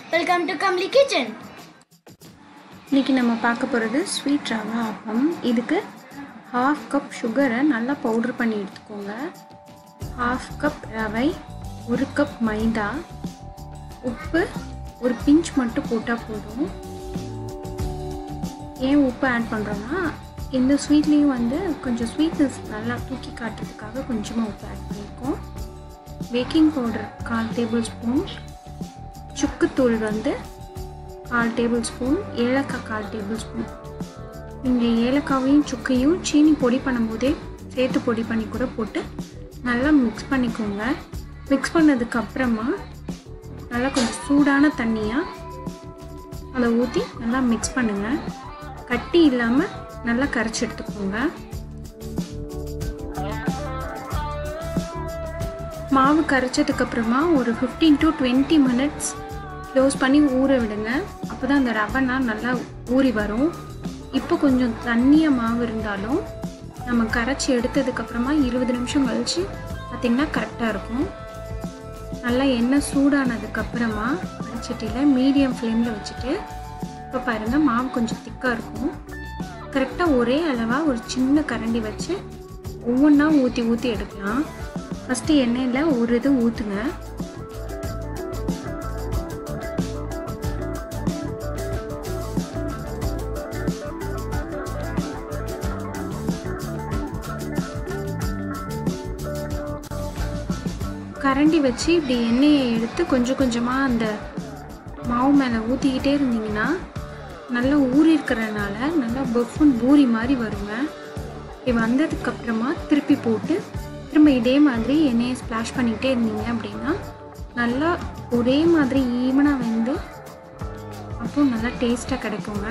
Welcome to Kamli kitchen இன்றைக்கி நம்ம பார்க்க போகிறது ஸ்வீட் ரவா அப்பம் இதுக்கு ஹாஃப் கப் சுகரை நல்லா பவுடர் பண்ணி எடுத்துக்கோங்க ஹாஃப் கப் ரவை ஒரு கப் மைதா உப்பு ஒரு பிஞ்ச் மட்டும் போட்டால் போதும் ஏன் உப்பு ஆட் பண்ணுறோன்னா இந்த ஸ்வீட்லேயும் வந்து கொஞ்சம் ஸ்வீட்னஸ் நல்லா தூக்கி காட்டுறதுக்காக கொஞ்சமாக உப்பு ஆட் பண்ணியிருக்கோம் பேக்கிங் பவுடர் கால் டேபிள் ஸ்பூன் சுக்குத்தூள் வந்து கால் டேபிள் ஸ்பூன் ஏலக்காய் கால் டேபிள் ஸ்பூன் நீங்கள் ஏலக்காவையும் சுக்கையும் சீனி பொடி பண்ணும்போதே சேர்த்து பொடி பண்ணி கூட போட்டு நல்லா மிக்ஸ் பண்ணிக்கோங்க மிக்ஸ் பண்ணதுக்கப்புறமா நல்லா கொஞ்சம் சூடான தண்ணியாக அதை ஊற்றி நல்லா மிக்ஸ் பண்ணுங்கள் கட்டி இல்லாமல் நல்லா கரைச்சி எடுத்துக்கோங்க மாவு கரைச்சதுக்கப்புறமா ஒரு fifteen to twenty minutes close பண்ணி ஊற விடுங்க அப்போ தான் அந்த ரவைனா நல்லா ஊறி வரும் இப்போ கொஞ்சம் தண்ணியாக மாவு இருந்தாலும் நம்ம கரைச்சி எடுத்ததுக்கப்புறமா இருபது நிமிஷம் கழித்து பார்த்திங்கன்னா கரெக்டாக இருக்கும் நல்லா எண்ணெய் சூடானதுக்கப்புறமா வடிச்சட்டியில் மீடியம் ஃப்ளேமில் வச்சுட்டு இப்போ பாருங்கள் மாவு கொஞ்சம் திக்காக இருக்கும் கரெக்டாக ஒரே அளவாக ஒரு சின்ன கரண்டி வச்சு ஒவ்வொன்றா ஊற்றி ஊற்றி எடுக்கலாம் ஃபஸ்ட்டு எண்ணெயில் ஒரு இது ஊற்றுங்க கரண்டி வச்சு இப்படி எண்ணெயை எடுத்து கொஞ்சம் கொஞ்சமாக அந்த மாவு மேலே ஊற்றிக்கிட்டே இருந்தீங்கன்னா நல்லா ஊறி இருக்கிறனால நல்லா பஃபுன் பூரி மாதிரி வருங்க இப்படி வந்ததுக்கப்புறமா திருப்பி போட்டு திரும்ப இதே மாதிரி எண்ணெயை ஸ்ப்ளாஷ் பண்ணிக்கிட்டே இருந்தீங்க அப்படின்னா நல்லா ஒரே மாதிரி ஈவனாக வந்து அப்போ நல்லா டேஸ்ட்டாக கிடைக்குங்க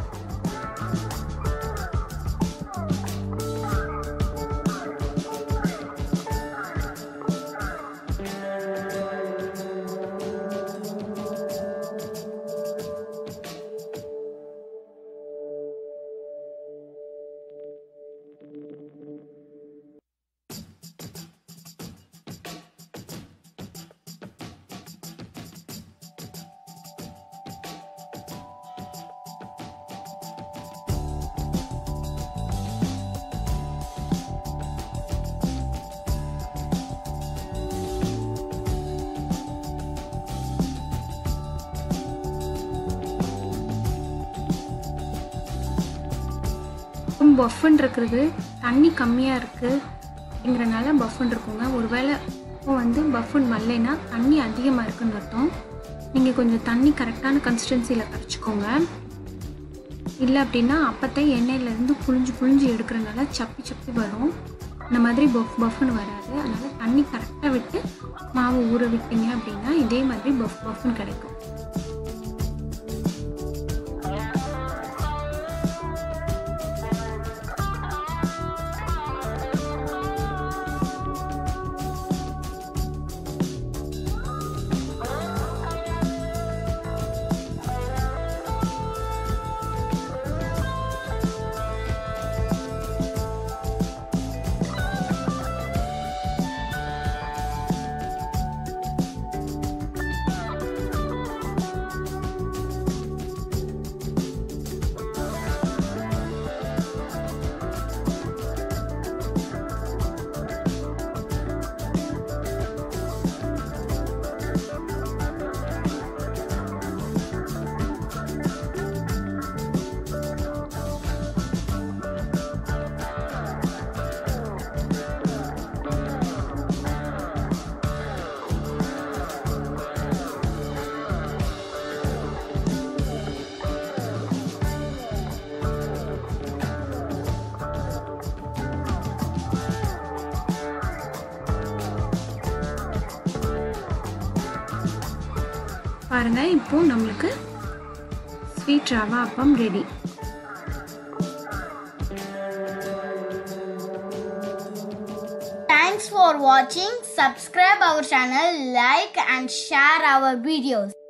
பஃபன் இருக்கிறது தண்ணி கம்மியாக இருக்குது அப்படிங்கிறனால பஃபன் இருக்குங்க ஒருவேளை இப்போ வந்து பஃபன் வரலைன்னா தண்ணி அதிகமாக இருக்குன்னு அர்த்தம் நீங்கள் கொஞ்சம் தண்ணி கரெக்டான கன்சிஸ்டன்சியில் கரைச்சிக்கோங்க இல்லை அப்படின்னா அப்போத்தே எண்ணெயிலேருந்து புழிஞ்சு புழிஞ்சு எடுக்கிறனால சப்பி சப்பி வரும் இந்த மாதிரி பஃப் பஃப்னு வராது அதனால் தண்ணி கரெக்டாக விட்டு மாவு ஊற விட்டீங்க அப்படின்னா இதே மாதிரி பஃப் பஃப்னு கிடைக்கும் பாருங்கள் இப்போ நம்மளுக்கு sweet rava appam ready Thanks for watching. Subscribe our channel, like and share our videos.